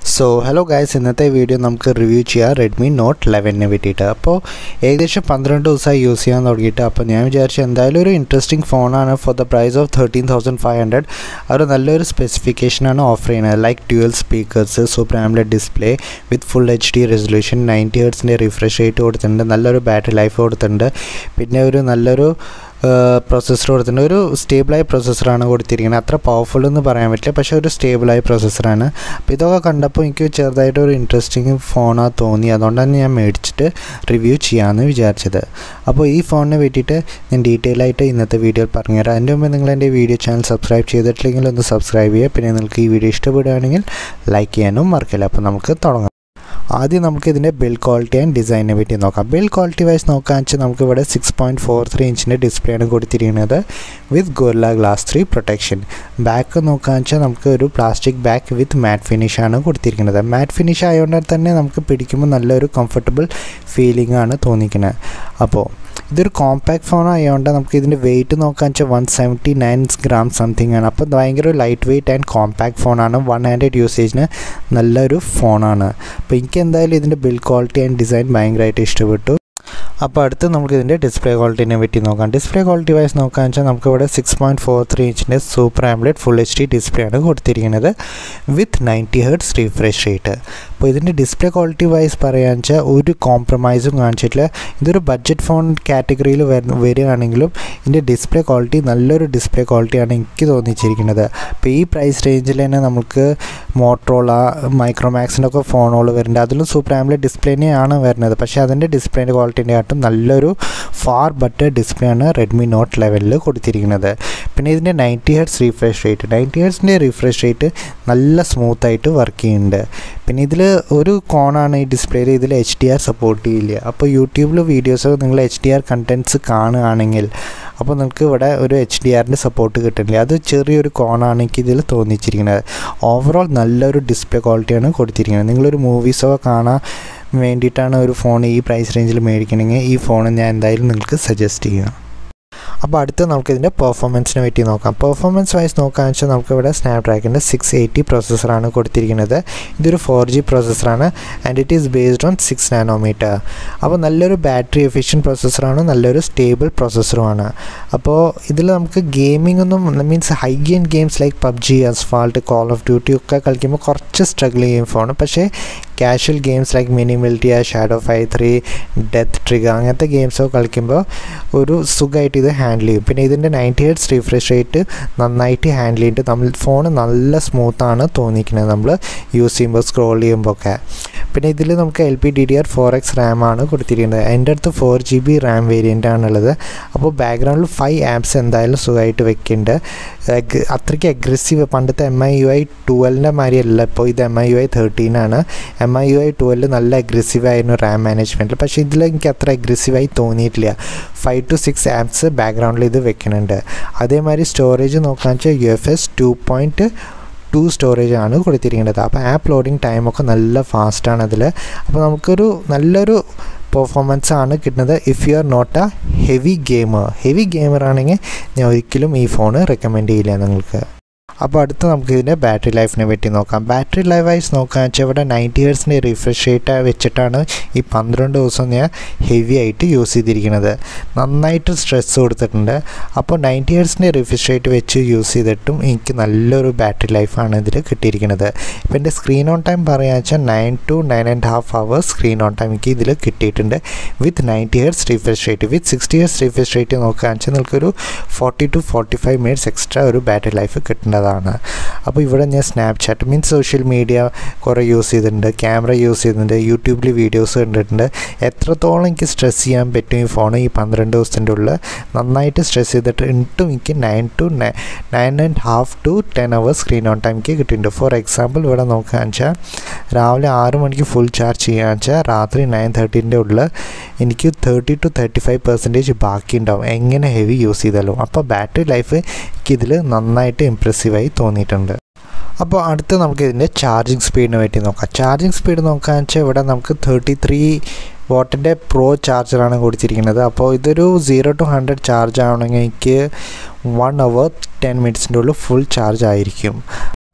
so hello guys ഇന്നത്തെ video നമുക്ക് review ചെയ്യാം റെഡ്മി നോട്ട് ലെവനിനെ പറ്റിയിട്ട് അപ്പോൾ ഏകദേശം പന്ത്രണ്ട് ദിവസമായി യൂസ് ചെയ്യാൻ തുടങ്ങിയിട്ട് അപ്പോൾ ഞാൻ വിചാരിച്ചു എന്തായാലും ഒരു ഇൻട്രസ്റ്റിംഗ് ഫോണാണ് for the price of thirteen thousand five hundred അവർ നല്ലൊരു സ്പെസിഫിക്കേഷനാണ് ഓഫർ ചെയ്യുന്നത് like dual speakers super AMOLED display with full H D resolution ninety ഹേർട്സിൻ്റെ റിഫ്രഷ് റേറ്റ് കൊടുത്തിട്ടുണ്ട് നല്ലൊരു ബാറ്ററി ലൈഫ് കൊടുത്തിട്ടുണ്ട് പിന്നെ ഒരു നല്ലൊരു പ്രോസസ്സർ കൊടുത്തിട്ടുണ്ട് ഒരു സ്റ്റേബിളായ പ്രോസസ്സറാണ് കൊടുത്തിരിക്കുന്നത് അത്ര പവർഫുൾ എന്ന് പറയാൻ പറ്റില്ല പക്ഷേ ഒരു സ്റ്റേബിളായ പ്രോസസ്സറാണ് അപ്പോൾ ഇതൊക്കെ കണ്ടപ്പോൾ എനിക്ക് ചെറുതായിട്ട് ഒരു ഇൻട്രസ്റ്റിംഗ് ഫോണാണ് തോന്നി അതുകൊണ്ടാണ് ഞാൻ മേടിച്ചിട്ട് റിവ്യൂ ചെയ്യാമെന്ന് വിചാരിച്ചത് അപ്പോൾ ഈ ഫോണിനെ പറ്റിയിട്ട് ഞാൻ ഡീറ്റെയിൽ ആയിട്ട് ഇന്നത്തെ വീഡിയോയിൽ പറഞ്ഞുതരാം അതിൻ്റെ മുമ്പ് നിങ്ങൾ എൻ്റെ വീഡിയോ ചാനൽ സബ്സ്ക്രൈബ് ചെയ്തിട്ടില്ലെങ്കിൽ ഒന്ന് സബ്സ്ക്രൈബ് ചെയ്യുക പിന്നെ നിങ്ങൾക്ക് ഈ വീഡിയോ ഇഷ്ടപ്പെടുകയാണെങ്കിൽ ലൈക്ക് ചെയ്യാനും മറക്കില്ല അപ്പോൾ നമുക്ക് തുടങ്ങാം ആദ്യം നമുക്ക് ഇതിൻ്റെ ബിൽഡ് ക്വാളിറ്റി ആൻഡ് ഡിസൈനിനെ പറ്റി നോക്കാം ബിൽഡ് ക്വാളിറ്റി വൈസ് നോക്കാന്ന് വെച്ചാൽ നമുക്ക് ഇവിടെ സിക്സ് പോയിൻറ്റ് ഫോർ ത്രീ ഇഞ്ചിൻ്റെ ഡിസ്പ്ലേ ആണ് കൊടുത്തിരിക്കുന്നത് with Gorilla glass three protection back നോക്കാന്ന് വെച്ചാൽ നമുക്ക് ഒരു plastic back with matte finish ആണ് കൊടുത്തിരിക്കുന്നത് മാറ്റ് ഫിനിഷ് ആയതുകൊണ്ട് തന്നെ നമുക്ക് പിടിക്കുമ്പോൾ നല്ലൊരു കംഫർട്ടബിൾ ഫീലിംഗ് ആണ് തോന്നിക്കുന്നത് അപ്പോൾ ഇതൊരു കോമ്പാക്ട് ഫോൺ ആയതുകൊണ്ട് നമുക്ക് ഇതിൻ്റെ വെയിറ്റ് നോക്കാൻ വെച്ചാൽ one seventy nine gram something ആണ് അപ്പോൾ ഭയങ്കര ലൈറ്റ് വെയിറ്റ് ആൻഡ് കോമ്പാക്ട് ഫോണാണ് വൺ ഹാൻഡഡ് യൂസേജിന് നല്ലൊരു ഫോണാണ് അപ്പോൾ എനിക്ക് എന്തായാലും ഇതിൻ്റെ ബിൽഡ് ക്വാളിറ്റി ആൻഡ് ഡിസൈൻ ഭയങ്കരമായിട്ട് ഇഷ്ടപ്പെട്ടു അപ്പോൾ അടുത്ത് നമുക്ക് ഇതിൻ്റെ ഡിസ്പ്ലേ ക്വാളിറ്റിനെ പറ്റി നോക്കാം ഡിസ്പ്ലേ ക്വാളിറ്റി വൈസ് നോക്കാന്ന് വെച്ചാൽ നമുക്ക് ഇവിടെ സിക്സ് പോയിൻറ്റ് ഫോർ ത്രീ ഇഞ്ചിൻ്റെ super AMOLED full H D display ആണ് കൊടുത്തിരിക്കുന്നത് with ninety hertz refresh rate അപ്പോൾ ഇതിൻ്റെ ഡിസ്പ്ലേ ക്വാളിറ്റി വൈസ് പറയാന്ന് വെച്ചാൽ ഒരു കോംപ്രമൈസും കാണിച്ചിട്ടില്ല ഇതൊരു ബഡ്ജറ്റ് ഫോൺ കാറ്റഗറിയിൽ വരികയാണെങ്കിലും ഇതിൻ്റെ ഡിസ്പ്ലേ ക്വാളിറ്റി നല്ലൊരു ഡിസ്പ്ലേ ക്വാളിറ്റിയാണ് എനിക്ക് തോന്നിച്ചിരിക്കുന്നത് അപ്പോൾ ഈ പ്രൈസ് റേഞ്ചിൽ തന്നെ നമുക്ക് മോട്രോള മൈക്രോമാക്സിൻ്റെ ഒക്കെ ഫോണുകൾ വരുന്നുണ്ട് അതിലും സൂപ്പർ ആംബ്ലെറ്റ് ഡിസ്പ്ലേനെയാണ് വരുന്നത് പക്ഷേ അതിൻ്റെ ഡിസ്പ്ലേൻ്റെ ക്വാളിറ്റിൻ്റെ ആയിട്ടും നല്ലൊരു ഫാർ ബട്ടർ ഡിസ്പ്ലേ ആണ് റെഡ്മി നോട്ട് ലെവലിൽ കൊടുത്തിരിക്കുന്നത് പിന്നെ ഇതിൻ്റെ ninety hertz refresh rate ninety ഹെഡ്സിൻ്റെ റീഫ്രഷ് റേറ്റ് നല്ല സ്മൂത്തായിട്ട് വർക്ക് ചെയ്യുന്നുണ്ട് പിന്നെ ഇതിൽ ഒരു കോണാണ് ഈ ഡിസ്പ്ലേയിൽ ഇതിൽ എച്ച് ഡി ആർ സപ്പോർട്ട് ചെയ്യില്ല അപ്പോൾ യൂട്യൂബിൽ വീഡിയോസ് നിങ്ങൾ എച്ച് ഡി ആർ കണ്ടൻറ്റ്സ് കാണുകയാണെങ്കിൽ അപ്പോൾ നിങ്ങൾക്ക് ഇവിടെ ഒരു എച്ച് ഡി ആറിൻ്റെ സപ്പോർട്ട് കിട്ടുന്നില്ല അത് ചെറിയൊരു കോണാണ് എനിക്ക് ഇതിൽ തോന്നിച്ചിരിക്കുന്നത് ഓവറോൾ നല്ലൊരു ഡിസ്പ്ലേ ക്വാളിറ്റിയാണ് കൊടുത്തിരിക്കുന്നത് നിങ്ങളൊരു മൂവീസൊക്കെ കാണാൻ വേണ്ടിയിട്ടാണ് ഒരു ഫോൺ ഈ പ്രൈസ് റേഞ്ചിൽ മേടിക്കണമെങ്കിൽ ഈ ഫോൺ ഞാൻ എന്തായാലും നിങ്ങൾക്ക് സജസ്റ്റ് ചെയ്യാം അപ്പോൾ അടുത്ത് നമുക്ക് ഇതിൻ്റെ പെർഫോമൻസിനെ പറ്റി നോക്കാം പെർഫോമൻസ് വൈസ് നോക്കാന്ന് വെച്ചാൽ നമുക്ക് ഇവിടെ സ്നാപ്ഡ്രാഗണിൻ്റെ സിക്സ് എയ്റ്റി പ്രോസസ്സറാണ് കൊടുത്തിരിക്കുന്നത് ഇതൊരു ഫോർ ജി പ്രോസസ്സറാണ് and it is based on six nanometer അപ്പോൾ നല്ലൊരു ബാറ്ററി എഫിഷ്യൻറ്റ് പ്രോസസ്സറാണ് നല്ലൊരു സ്റ്റേബിൾ പ്രോസസ്സറുമാണ് അപ്പോൾ ഇതിൽ നമുക്ക് ഗെയിമിംഗ് ഒന്നും means high gain games like PUBG Asphalt call of duty ഒക്കെ കളിക്കുമ്പോൾ കുറച്ച് സ്ട്രഗിൾ ചെയ്യും ഫോൺ പക്ഷേ casual games like mini militia shadow fight three dead trigger അങ്ങനത്തെ ഗെയിംസൊക്കെ കളിക്കുമ്പോൾ ഒരു സുഖമായിട്ട് ഇത് ഹാൻഡിൽ ചെയ്യും പിന്നെ ഇതിൻ്റെ നയൻറ്റി ഹെഡ്സ് റീഫ്രഷ് റേറ്റ് നന്നായിട്ട് ഹാൻഡിൽ ചെയ്തിട്ട് നമ്മൾ ഫോൺ നല്ല സ്മൂത്താണ് തോന്നിക്കുന്നത് നമ്മൾ യൂസ് ചെയ്യുമ്പോൾ സ്ക്രോൾ ചെയ്യുമ്പോൾ ഒക്കെ പിന്നെ ഇതിൽ നമുക്ക് L P D D R four X റാമാണ് കൊടുത്തിരിക്കുന്നത് എൻ്റെ അടുത്ത് four G B RAM variant ആണുള്ളത് അപ്പോൾ ബാക്ക്ഗ്രൗണ്ടിൽ ഫൈവ് ആപ്സ് എന്തായാലും സുഖമായിട്ട് വെക്കുന്നുണ്ട് അത്രയ്ക്ക് അഗ്രസീവ് പണ്ടത്തെ എം ഐ യു ഐ ട്വൽവിൻ്റെ മാതിരിയല്ല ഇപ്പോൾ ഇത് എം ഐ യു ഐ തേർട്ടീനാണ് M I U I twelve നല്ല അഗ്രസീവ് ആയിരുന്നു റാം മാനേജ്മെൻറ്റിൽ പക്ഷേ ഇതിൽ എനിക്ക് അത്ര അഗ്രസീവായി തോന്നിയിട്ടില്ല ഫൈവ് ടു സിക്സ് ആപ്സ് ബാക്ക്ഗ്രൗണ്ടിൽ ഇത് വെക്കുന്നുണ്ട് അതേമാതിരി സ്റ്റോറേജ് നോക്കാന്ന് വെച്ചാൽ U F S two point two storage ആണ് കൊടുത്തിരിക്കുന്നത് അപ്പോൾ ആപ്പ് ലോഡിങ് ടൈമൊക്കെ നല്ല ഫാസ്റ്റാണ് അതിൽ അപ്പോൾ നമുക്കൊരു നല്ലൊരു പെർഫോമൻസ് ആണ് കിട്ടുന്നത് if you are not a heavy gamer heavy gamer ആണെങ്കിൽ ഞാൻ ഒരിക്കലും ഈ ഫോൺ റെക്കമെൻഡ് ചെയ്യില്ല നിങ്ങൾക്ക് അപ്പോൾ അടുത്ത് നമുക്ക് ഇതിൻ്റെ ബാറ്ററി ലൈഫിനെ പറ്റി നോക്കാം ബാറ്ററി ലൈഫ് വൈസ് നോക്കാന്ന് വെച്ചാൽ ഇവിടെ നയൻറ്റി ഇയേഴ്സിൻ്റെ റിഫ്രഷ് റേറ്റ് വെച്ചിട്ടാണ് ഈ പന്ത്രണ്ട് ദിവസം ഞാൻ ഹെവി ആയിട്ട് യൂസ് ചെയ്തിരിക്കുന്നത് നന്നായിട്ട് സ്ട്രെസ് കൊടുത്തിട്ടുണ്ട് അപ്പോൾ നയൻറ്റി ഇയേഴ്സിൻ്റെ റിഫ്രഷ് റേറ്റ് വെച്ച് യൂസ് ചെയ്തിട്ടും എനിക്ക് നല്ലൊരു ബാറ്ററി ലൈഫാണ് ഇതിൽ കിട്ടിയിരിക്കുന്നത് ഇപ്പോൾ എൻ്റെ സ്ക്രീൻ ഓൺ ടൈം പറയാന്ന് വെച്ചാൽ nine to nine and half hours screen on time എനിക്ക് ഇതിൽ കിട്ടിയിട്ടുണ്ട് with ninety hertz refresh rate with sixty hertz refresh rate നോക്കുകയാണെന്ന് വെച്ചാൽ നിങ്ങൾക്കൊരു forty two forty five minutes extra ഒരു ബാറ്ററി ലൈഫ് കിട്ടേണ്ടതാണ് അതാണ് അപ്പോൾ ഇവിടെ ഞാൻ സ്നാപ്ചാറ്റ് മീൻസ് സോഷ്യൽ മീഡിയ കുറേ യൂസ് ചെയ്തിട്ടുണ്ട് ക്യാമറ യൂസ് ചെയ്തിട്ടുണ്ട് യൂട്യൂബിൽ വീഡിയോസ് കണ്ടിട്ടുണ്ട് എത്രത്തോളം എനിക്ക് സ്ട്രെസ് ചെയ്യാൻ പറ്റും ഈ ഫോൺ ഈ പന്ത്രണ്ട് ദിവസത്തിൻ്റെ ഉള്ളിൽ നന്നായിട്ട് സ്ട്രെസ് ചെയ്തിട്ട് ഇട്ടും എനിക്ക് nine to nine and half to ten hours screen on time എനിക്ക് കിട്ടിയിട്ടുണ്ട് ഫോർ എക്സാമ്പിൾ ഇവിടെ നോക്കുകയെന്ന് വെച്ചാൽ രാവിലെ ആറ് മണിക്ക് ഫുൾ ചാർജ് ചെയ്യുകയെന്ന് വെച്ചാൽ രാത്രി നയൻ തേർട്ടീൻ്റെ ഉള്ളിൽ എനിക്ക് thirty two thirty five percentage ബാക്കി ഉണ്ടാവും എങ്ങനെ ഹെവി യൂസ് ചെയ്താലും അപ്പോൾ ബാറ്ററി ലൈഫ് എനിക്കിതിൽ നന്നായിട്ട് ഇമ്പ്രസീവായി തോന്നിയിട്ടുണ്ട് അപ്പോൾ അടുത്ത് നമുക്ക് ഇതിൻ്റെ ചാർജിങ് സ്പീഡിനെ പറ്റി നോക്കാം ചാർജിങ് സ്പീഡ് നോക്കാന്ന് വെച്ചാൽ ഇവിടെ നമുക്ക് തേർട്ടി ത്രീ വാട്ടിൻ്റെ പ്രോ ചാർജറാണ് കൊടുത്തിരിക്കുന്നത് അപ്പോൾ ഇതൊരു സീറോ ടു ഹൺഡ്രഡ് ചാർജ് ആവണമെങ്കിൽ എനിക്ക് വൺ അവർ ടെൻ മിനിറ്റ്സിൻ്റെ ഉള്ളിൽ ഫുൾ ചാർജ് ആയിരിക്കും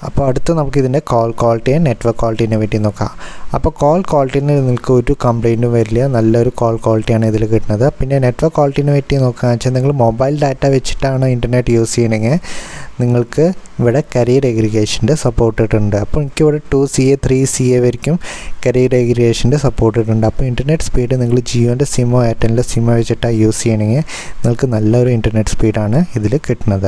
അപ്പോൾ അടുത്ത് നമുക്ക് ഇതിൻ്റെ കോൾ ക്വാളിറ്റിയും നെറ്റ്വർക്ക് ക്വാളിറ്റീനെ പറ്റി നോക്കാം അപ്പോൾ കോൾ ക്വാളിറ്റീന് നിങ്ങൾക്ക് ഒരു കംപ്ലൈൻറ്റും വരില്ല നല്ലൊരു കോൾ ക്വാളിറ്റിയാണ് ഇതിൽ കിട്ടുന്നത് പിന്നെ നെറ്റ്വർക്ക് ക്വാളിറ്റീനെ പറ്റി നോക്കുകയെന്ന് വെച്ചാൽ നിങ്ങൾ മൊബൈൽ ഡാറ്റ വെച്ചിട്ടാണ് ഇൻ്റർനെറ്റ് യൂസ് ചെയ്യണമെങ്കിൽ നിങ്ങൾക്ക് ഇവിടെ കരിയർ എഗ്രിഗേഷൻ്റെ സപ്പോർട്ട് ഇട്ടിട്ടുണ്ട് അപ്പോൾ എനിക്കിവിടെ two C A three C A വരെയും കരിയർ എഗ്രിഗേഷൻ്റെ സപ്പോർട്ട് ഇട്ടിട്ടുണ്ട് അപ്പോൾ ഇൻ്റർനെറ്റ് സ്പീഡ് നിങ്ങൾ ജിയോൻ്റെ സിമ്മോ എയർടെലിൻ്റെ സിമ്മോ വെച്ചിട്ടാണ് യൂസ് ചെയ്യണമെങ്കിൽ നിങ്ങൾക്ക് നല്ലൊരു ഇൻ്റർനെറ്റ് സ്പീഡാണ് ഇതിൽ കിട്ടുന്നത്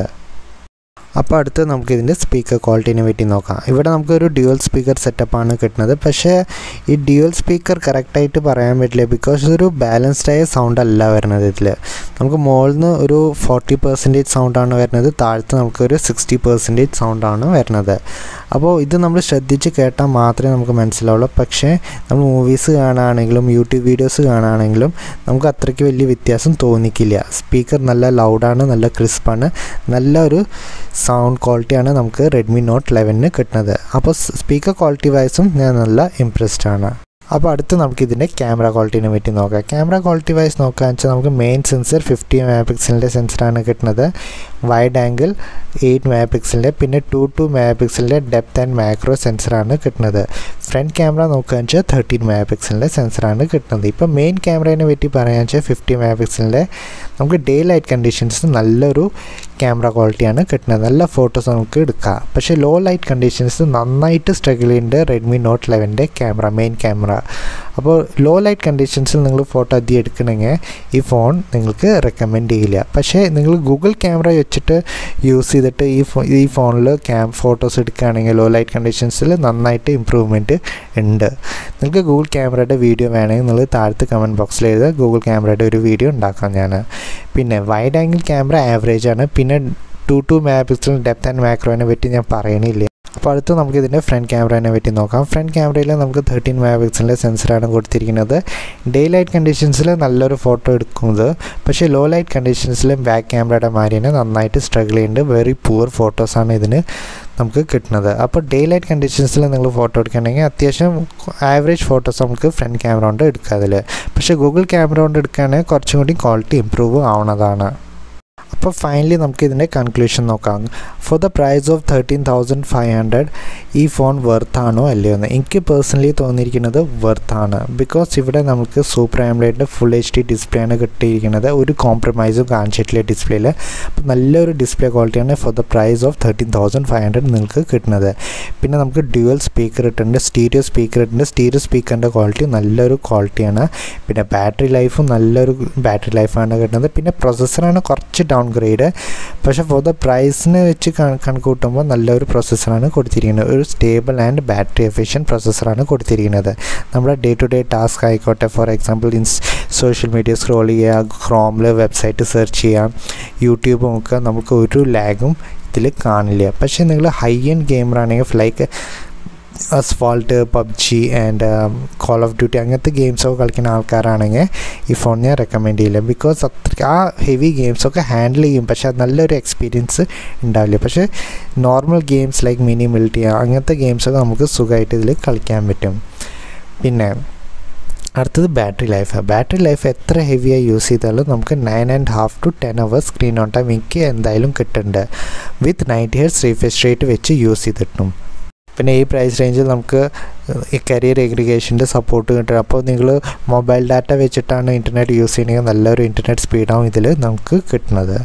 അപ്പോൾ അടുത്ത് നമുക്ക് ഇതിൻ്റെ സ്പീക്കർ ക്വാളിറ്റിനെ പറ്റി നോക്കാം ഇവിടെ നമുക്കൊരു ഡ്യുവൽ സ്പീക്കർ സെറ്റപ്പാണ് കിട്ടുന്നത് പക്ഷേ ഈ ഡ്യുവൽ സ്പീക്കർ കറക്റ്റായിട്ട് പറയാൻ പറ്റില്ല ബിക്കോസ് ഇതൊരു ബാലൻസ്ഡ് ആയ സൗണ്ട് അല്ല വരുന്നത് ഇതിൽ നമുക്ക് മുകളിൽ നിന്ന് ഒരു ഫോർട്ടി പെർസെൻറ്റേജ് സൗണ്ടാണ് വരുന്നത് താഴത്ത് നമുക്കൊരു സിക്സ്റ്റി പെർസെൻറ്റേജ് സൗണ്ടാണ് വരുന്നത് അപ്പോൾ ഇത് നമ്മൾ ശ്രദ്ധിച്ച് കേട്ടാൽ മാത്രമേ നമുക്ക് മനസ്സിലാവുള്ളൂ പക്ഷേ നമ്മൾ മൂവീസ് കാണുകയാണെങ്കിലും യൂട്യൂബ് വീഡിയോസ് കാണുകയാണെങ്കിലും നമുക്ക് അത്രയ്ക്ക് വലിയ വ്യത്യാസം തോന്നിക്കില്ല സ്പീക്കർ നല്ല ലൗഡാണ് നല്ല ക്രിസ്പാണ് നല്ല ഒരു സൗണ്ട് ക്വാളിറ്റിയാണ് നമുക്ക് റെഡ്മി നോട്ട് ലെവനിന് കിട്ടുന്നത് അപ്പോൾ സ്പീക്കർ ക്വാളിറ്റി വൈസും ഞാൻ നല്ല ഇമ്പ്രസ്ഡ് ആണ് അപ്പോൾ അടുത്ത് നമുക്ക് ഇതിൻ്റെ ക്യാമറ ക്വാളിറ്റിനെ പറ്റി നോക്കാം ക്യാമറ ക്വാളിറ്റി വൈസ് നോക്കുകയെന്ന് വെച്ചാൽ നമുക്ക് മെയിൻ സെൻസർ ഫിഫ്റ്റി മെഗാ പിക്സലിൻ്റെ സെൻസറാണ് കിട്ടുന്നത് വൈഡ് ആംഗിൾ എയ്റ്റ് മെഗാ പിക്സലിൻ്റെ പിന്നെ ടു ടു മെഗാ പിക്സലിൻ്റെ ഡെപ്ത് ആൻഡ് മാക്രോ സെൻസറാണ് കിട്ടുന്നത് ഫ്രണ്ട് ക്യാമറ നോക്കുകയെന്ന് വെച്ചാൽ തേർട്ടീൻ മെഗാ പിക്സലിൻ്റെ സെൻസറാണ് കിട്ടുന്നത് ഇപ്പോൾ മെയിൻ ക്യാമറയെ പറ്റി പറയുകയെന്ന് വെച്ചാൽ ഫിഫ്റ്റി മെഗാ പിക്സലിൻ്റെ നമുക്ക് ഡേ ലൈറ്റ് കണ്ടീഷൻസ് നല്ലൊരു ക്യാമറ ക്വാളിറ്റിയാണ് കിട്ടുന്നത് നല്ല ഫോട്ടോസ് നമുക്ക് എടുക്കാം പക്ഷേ ലോ ലൈറ്റ് കണ്ടീഷൻസ് നന്നായിട്ട് സ്ട്രഗിൾ ചെയ്യുന്നുണ്ട് റെഡ്മി നോട്ട് ലെവൻ്റെ ക്യാമറ മെയിൻ ക്യാമറ അപ്പോൾ ലോ ലൈറ്റ് കണ്ടീഷൻസിൽ നിങ്ങൾ ഫോട്ടോ അധികം എടുക്കണമെങ്കിൽ ഈ ഫോൺ നിങ്ങൾക്ക് റെക്കമെൻഡ് ചെയ്യില്ല പക്ഷേ നിങ്ങൾ ഗൂഗിൾ ക്യാമറ വെച്ചിട്ട് യൂസ് ചെയ്തിട്ട് ഈ ഫോ ഈ ഫോണിൽ ക്യാം ഫോട്ടോസ് എടുക്കുകയാണെങ്കിൽ ലോ ലൈറ്റ് കണ്ടീഷൻസിൽ നന്നായിട്ട് ഇമ്പ്രൂവ്മെൻറ്റ് ഉണ്ട് നിങ്ങൾക്ക് ഗൂഗിൾ ക്യാമറയുടെ വീഡിയോ വേണമെങ്കിൽ നിങ്ങൾ താഴത്ത് കമൻറ്റ് ബോക്സിൽ എഴുതുക ഗൂഗിൾ ക്യാമറയുടെ ഒരു വീഡിയോ ഉണ്ടാക്കാം ഞാൻ പിന്നെ വൈഡ് ആംഗിൾ ക്യാമറ ആവറേജ് ആണ് പിന്നെ two two megapixel depth and മാക്രോനെ പറ്റി ഞാൻ പറയണില്ല അപ്പോൾ അടുത്ത് നമുക്ക് ഇതിൻ്റെ ഫ്രണ്ട് ക്യാമറേനെ പറ്റി നോക്കാം ഫ്രണ്ട് ക്യാമറയിൽ നമുക്ക് തേർട്ടീൻ മെഗാ പിക്സലിൻ്റെ സെൻസറാണ് കൊടുത്തിരിക്കുന്നത് ഡേ ലൈറ്റ് കണ്ടീഷൻസിൽ നല്ലൊരു ഫോട്ടോ എടുക്കുന്നത് പക്ഷേ ലോ ലൈറ്റ് കണ്ടീഷൻസിലും ബാക്ക് ക്യാമറയുടെ മാതിരി നന്നായിട്ട് സ്ട്രഗിൾ ചെയ്യുന്നുണ്ട് വെരി പുവർ ഫോട്ടോസാണ് ഇതിന് നമുക്ക് കിട്ടുന്നത് അപ്പോൾ ഡേ ലൈറ്റ് കണ്ടീഷൻസിൽ നിങ്ങൾ ഫോട്ടോ എടുക്കുകയാണെങ്കിൽ അത്യാവശ്യം ആവറേജ് ഫോട്ടോസ് നമുക്ക് ഫ്രണ്ട് ക്യാമറ കൊണ്ട് എടുക്കാം അതിൽ പക്ഷേ ഗൂഗിൾ ക്യാമറ കൊണ്ട് എടുക്കുകയാണെങ്കിൽ കുറച്ചും കൂടി ക്വാളിറ്റി ഇമ്പ്രൂവ് ആവുന്നതാണ് അപ്പോൾ ഫൈനലി നമുക്ക് ഇതിൻ്റെ കൺക്ലൂഷൻ നോക്കാം for the price of thirteen thousand five hundred ഈ ഫോൺ വെർത്താണോ അല്ലയോ എന്ന് എനിക്ക് പേഴ്സണലി തോന്നിയിരിക്കുന്നത് വെർത്താണ് ബിക്കോസ് ഇവിടെ നമുക്ക് സൂപ്പർ ആംബ്ലേഡിൻ്റെ ഫുൾ എച്ച് ഡി ഡിസ്പ്ലേ ആണ് കിട്ടിയിരിക്കുന്നത് ഒരു കോംപ്രമൈസും കാണിച്ചിട്ടില്ല ഡിസ്പ്ലേയിൽ അപ്പോൾ നല്ലൊരു ഡിസ്പ്ലേ ക്വാളിറ്റിയാണ് for the price of thirteen thousand five hundred നിങ്ങൾക്ക് കിട്ടുന്നത് പിന്നെ നമുക്ക് ഡ്യുവൽ സ്പീക്കർ ഇട്ടുണ്ട് സ്റ്റീരിയോ സ്പീക്കർ ഇട്ടുണ്ട് സ്റ്റീരിയോ സ്പീക്കറിൻ്റെ ക്വാളിറ്റി നല്ലൊരു ക്വാളിറ്റിയാണ് പിന്നെ ബാറ്ററി ലൈഫും നല്ലൊരു ബാറ്ററി ലൈഫാണ് കിട്ടുന്നത് പിന്നെ പ്രൊസസ്സറാണ് കുറച്ച് ഡൗൺ ഗ്രേഡ് പക്ഷേ ഫോർ ദ പ്രൈസിന് വെച്ച് കണക്കൂട്ടുമ്പോൾ നല്ലൊരു പ്രൊസസ്സറാണ് കൊടുത്തിരിക്കുന്നത് ഒരു സ്റ്റേബിൾ ആൻഡ് ബാറ്ററി എഫിഷ്യൻ പ്രൊസസ്സറാണ് കൊടുത്തിരിക്കുന്നത് നമ്മുടെ ഡേ ടു ഡേ ടാസ്ക് ആയിക്കോട്ടെ ഫോർ എക്സാമ്പിൾ ഇൻസ് സോഷ്യൽ മീഡിയ സ്ക്രോൾ ചെയ്യുക ക്രോമിൽ വെബ്സൈറ്റ് സെർച്ച് ചെയ്യാം യൂട്യൂബ് നോക്കുക നമുക്ക് ഒരു ലാഗും ഇതിൽ കാണില്ല പക്ഷേ നിങ്ങൾ ഹൈ എൻഡ് ഗെയിമറാണെങ്കിൽ like Asphalt PUBG and Call of Duty അങ്ങനത്തെ ഗെയിംസൊക്കെ കളിക്കുന്ന ആൾക്കാരാണെങ്കിൽ ഈ ഫോൺ ഞാൻ റെക്കമെൻഡ് ചെയ്യില്ല ബിക്കോസ് അത്ര ആ ഹെവി ഗെയിംസൊക്കെ ഹാൻഡിൽ ചെയ്യും പക്ഷേ അത് നല്ലൊരു എക്സ്പീരിയൻസ് ഉണ്ടാവില്ല പക്ഷേ normal games like Mini Militia അങ്ങനത്തെ ഗെയിംസൊക്കെ നമുക്ക് സുഖമായിട്ട് ഇതിൽ കളിക്കാൻ പറ്റും പിന്നെ അടുത്തത് ബാറ്ററി ലൈഫ് ബാറ്ററി ലൈഫ് എത്ര ഹെവിയായി യൂസ് ചെയ്താലും നമുക്ക് nine and half to ten hours screen on time എനിക്ക് എന്തായാലും കിട്ടുന്നുണ്ട് with ninety hertz refresh rate വെച്ച് യൂസ് ചെയ്തിട്ടും പിന്നെ ഈ പ്രൈസ് റേഞ്ചിൽ നമുക്ക് ഈ കരിയർ എഗ്രിഗേഷൻ്റെ സപ്പോർട്ട് കിട്ടും അപ്പോൾ നിങ്ങൾ മൊബൈൽ ഡാറ്റ വെച്ചിട്ടാണ് ഇൻ്റർനെറ്റ് യൂസ് ചെയ്യണമെങ്കിൽ നല്ലൊരു ഇൻ്റർനെറ്റ് സ്പീഡാവും ഇതിൽ നമുക്ക് കിട്ടുന്നത്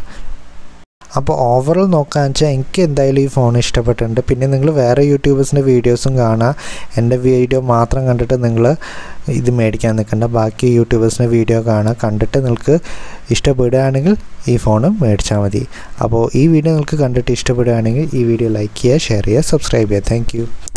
അപ്പോൾ ഓവറോൾ നോക്കുകയെന്ന് വെച്ചാൽ എനിക്ക് എന്തായാലും ഈ ഫോൺ ഇഷ്ടപ്പെട്ടിട്ടുണ്ട് പിന്നെ നിങ്ങൾ വേറെ യൂട്യൂബേഴ്സിൻ്റെ വീഡിയോസും കാണുക എൻ്റെ വീഡിയോ മാത്രം കണ്ടിട്ട് നിങ്ങൾ ഇത് മേടിക്കാൻ നിൽക്കേണ്ട ബാക്കി യൂട്യൂബേഴ്സിൻ്റെ വീഡിയോ കാണുക കണ്ടിട്ട് നിങ്ങൾക്ക് ഇഷ്ടപ്പെടുകയാണെങ്കിൽ ഈ ഫോൺ മേടിച്ചാൽ മതി അപ്പോൾ ഈ വീഡിയോ നിങ്ങൾക്ക് കണ്ടിട്ട് ഇഷ്ടപ്പെടുകയാണെങ്കിൽ ഈ വീഡിയോ ലൈക്ക് ചെയ്യുക ഷെയർ ചെയ്യുക സബ്സ്ക്രൈബ് ചെയ്യുക താങ്ക്